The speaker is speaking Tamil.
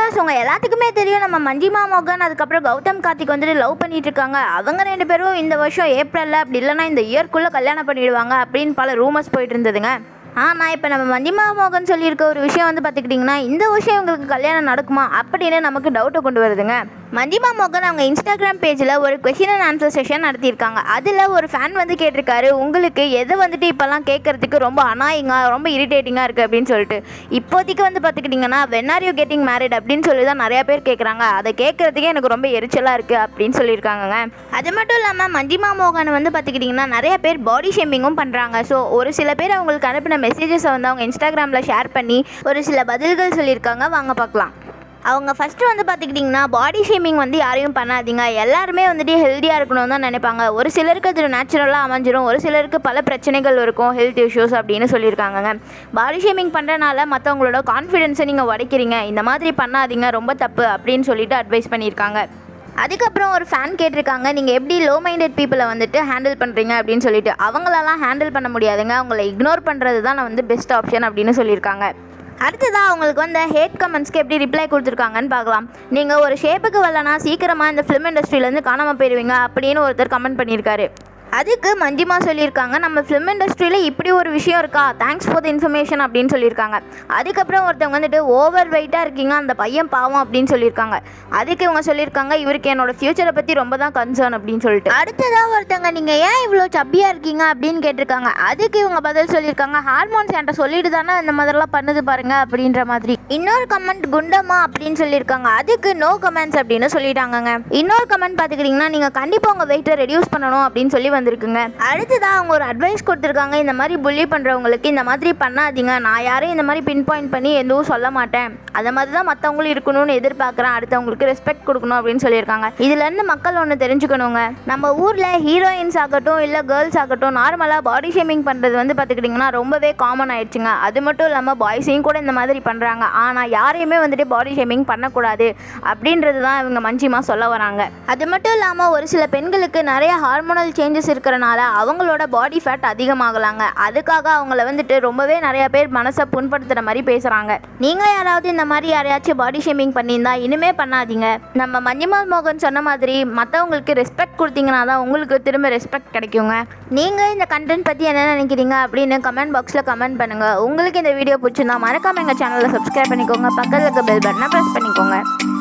வியூவர்ஸ் உங்கள் எல்லாத்துக்குமே தெரியும் நம்ம மஞ்சிமா மோகன் அதுக்கப்புறம் கௌதம் கார்த்திக் வந்துட்டு லவ் பண்ணிட்டு இருக்காங்க அவங்க ரெண்டு பேரும் இந்த வருஷம் ஏப்ரலில் அப்படி இல்லைன்னா இந்த இயர்க்குள்ளே கல்யாணம் பண்ணிடுவாங்க அப்படின்னு பல ரூமர்ஸ் போயிட்டு இருந்ததுங்க ஆனால் இப்போ நம்ம மஞ்சிமா மோகன் சொல்லியிருக்க ஒரு விஷயம் வந்து பார்த்துக்கிட்டிங்கன்னா இந்த வருஷம் இவங்களுக்கு கல்யாணம் நடக்குமா அப்படின்னு நமக்கு டவுட்டை கொண்டு வருதுங்க மஞ்சிமா மோகன் அவங்க இன்ஸ்டாகிராம் பேஜில் ஒரு கொஷின் அண்ட் ஆன்சர் செஷன் நடத்தியிருக்காங்க அதில் ஒரு ஃபேன் வந்து கேட்டிருக்காரு உங்களுக்கு எது வந்துட்டு இப்போல்லாம் கேட்குறதுக்கு ரொம்ப அனாயிங்காக ரொம்ப இரிட்டேட்டிங்காக இருக்குது அப்படின்னு சொல்லிட்டு இப்போதைக்கு வந்து பார்த்துக்கிட்டிங்கன்னா when are you getting married அப்படின்னு சொல்லி தான் நிறையா பேர் கேட்குறாங்க அதை கேட்குறதுக்கே எனக்கு ரொம்ப எரிச்சலாக இருக்குது அப்படின்னு சொல்லியிருக்காங்கங்க அது மட்டும் இல்லாமல் மஞ்சிமா மோகன் வந்து பார்த்துக்கிட்டிங்கன்னா நிறைய பேர் பாடி ஷேமிங்கும் பண்ணுறாங்க ஸோ ஒரு சில பேர் அவங்களுக்கு அனுப்பின மெசேஜஸை வந்து அவங்க இன்ஸ்டாகிராமில் ஷேர் பண்ணி ஒரு சில பதில்கள் சொல்லியிருக்காங்க வாங்க பார்க்கலாம் அவங்க ஃபஸ்ட்டு வந்து பார்த்துக்கிட்டிங்கன்னா பாடி ஷேமிங் வந்து யாரையும் பண்ணாதீங்க எல்லாருமே வந்துட்டு ஹெல்த்தியாக இருக்கணும்னு தான் நினைப்பாங்க ஒரு சிலருக்கு அது நேச்சுரலாக அமைஞ்சிரும் ஒரு சிலருக்கு பல பிரச்சனைகள் இருக்கும் ஹெல்த் இஷ்யூஸ் அப்படின்னு சொல்லியிருக்காங்கங்க பாடி ஷேமிங் பண்ணுறனால மற்றவங்களோட கான்ஃபிடென்ஸை நீங்கள் உடைக்கிறீங்க இந்த மாதிரி பண்ணாதீங்க ரொம்ப தப்பு அப்படின்னு சொல்லிட்டு அட்வைஸ் பண்ணியிருக்காங்க அதுக்கப்புறம் ஒரு ஃபேன் கேட்டிருக்காங்க நீங்கள் எப்படி லோ மைண்டட் பீப்புளை வந்துட்டு ஹேண்டில் பண்ணுறீங்க அப்படின்னு சொல்லிட்டு அவங்களெல்லாம் ஹேண்டில் பண்ண முடியாதுங்க அவங்கள இக்னோர் பண்ணுறது தான் வந்து பெஸ்ட் ஆப்ஷன் அப்படின்னு சொல்லியிருக்காங்க அடுத்ததாக அவங்களுக்கு வந்த ஹேட் கமெண்ட்ஸ்க்கு எப்படி ரிப்ளை கொடுத்துருக்காங்கன்னு பார்க்கலாம் நீங்கள் ஒரு ஷேப்புக்கு வரலனா சீக்கிரமாக இந்த ஃபிலிம் இண்டஸ்ட்ரியிலேருந்து காணாமல் போயிடுவீங்க அப்படின்னு ஒருத்தர் கமெண்ட் பண்ணியிருக்காரு அதுக்கு மஞ்சிமா சொல்லியிருக்காங்க நம்ம ஃபிலிம் இண்டஸ்ட்ரியில் இப்படி ஒரு விஷயம் இருக்கா தேங்க்ஸ் ஃபார் த இன்ஃபர்மேஷன் அப்படின்னு சொல்லியிருக்காங்க அதுக்கப்புறம் ஒருத்தவங்க வந்துட்டு ஓவர் வெயிட்டாக இருக்கீங்க அந்த பையன் பாவம் அப்படின்னு சொல்லியிருக்காங்க அதுக்கு இவங்க சொல்லியிருக்காங்க இவருக்கு என்னோட ஃப்யூச்சரை பற்றி ரொம்ப தான் கன்சர்ன் அப்படின்னு சொல்லிட்டு அடுத்ததாக ஒருத்தவங்க நீங்கள் ஏன் இவ்வளோ சப்பியாக இருக்கீங்க அப்படின்னு கேட்டிருக்காங்க அதுக்கு இவங்க பதில் சொல்லியிருக்காங்க ஹார்மோன்ஸ் என்கிட்ட சொல்லிட்டு தானே இந்த மாதிரிலாம் பண்ணுது பாருங்க அப்படின்ற மாதிரி இன்னொரு கமெண்ட் குண்டமா அப்படின்னு சொல்லியிருக்காங்க அதுக்கு நோ கமெண்ட்ஸ் அப்படின்னு சொல்லிட்டாங்கங்க இன்னொரு கமெண்ட் பார்த்துக்கிட்டிங்கன்னா நீங்கள் கண்டிப்பாக உங்கள் வெயிட்டை ரெடியூஸ் பண்ணணும் அப்படின்னு சொல்லி வந்திருக்குங்க அடுத்ததாக அவங்க ஒரு அட்வைஸ் கொடுத்துருக்காங்க இந்த மாதிரி புள்ளி பண்ணுறவங்களுக்கு இந்த மாதிரி பண்ணாதீங்க நான் யாரையும் இந்த மாதிரி பின் பாயிண்ட் பண்ணி எதுவும் சொல்ல மாட்டேன் அந்த மாதிரி தான் மற்றவங்களும் இருக்கணும்னு எதிர்பார்க்குறேன் அடுத்தவங்களுக்கு ரெஸ்பெக்ட் கொடுக்கணும் அப்படின்னு சொல்லியிருக்காங்க இதுலேருந்து மக்கள் ஒன்று தெரிஞ்சுக்கணுங்க நம்ம ஊரில் ஹீரோயின்ஸ் ஆகட்டும் இல்லை கேர்ள்ஸ் ஆகட்டும் நார்மலாக பாடி ஷேமிங் பண்ணுறது வந்து பார்த்துக்கிட்டிங்கன்னா ரொம்பவே காமன் ஆயிடுச்சுங்க அது மட்டும் இல்லாமல் பாய்ஸையும் கூட இந்த மாதிரி பண்ணுறாங்க ஆனால் யாரையுமே வந்துட்டு பாடி ஷேமிங் பண்ணக்கூடாது அப்படின்றது தான் இவங்க மஞ்சிமா சொல்ல வராங்க அது மட்டும் இல்லாமல் ஒரு சில பெண்களுக்கு நிறைய ஹார்மோனல் சேஞ்சஸ் இருக்கிறனால அவங்களோட பாடி ஃபேட் அதிகமாகலாங்க அதுக்காக அவங்கள வந்துட்டு ரொம்பவே நிறைய பேர் மனசை புண்படுத்துகிற மாதிரி பேசுகிறாங்க நீங்கள் யாராவது இந்த மாதிரி யாரையாச்சும் பாடி ஷேமிங் பண்ணியிருந்தா இனிமே பண்ணாதீங்க நம்ம மஞ்சிமா மோகன் சொன்ன மாதிரி மற்றவங்களுக்கு ரெஸ்பெக்ட் கொடுத்தீங்கன்னா தான் உங்களுக்கு திரும்ப ரெஸ்பெக்ட் கிடைக்குங்க நீங்கள் இந்த கண்டென்ட் பற்றி என்ன நினைக்கிறீங்க அப்படின்னு கமெண்ட் பாக்ஸில் கமெண்ட் பண்ணுங்கள் உங்களுக்கு இந்த வீடியோ பிடிச்சிருந்தா மறக்காம எங்கள் சேனலை சப்ஸ்கிரைப் பண்ணிக்கோங்க பக்கத்தில் இருக்க பெல் பட்டனை ப்ரெஸ் பண்ணிக்கோங்க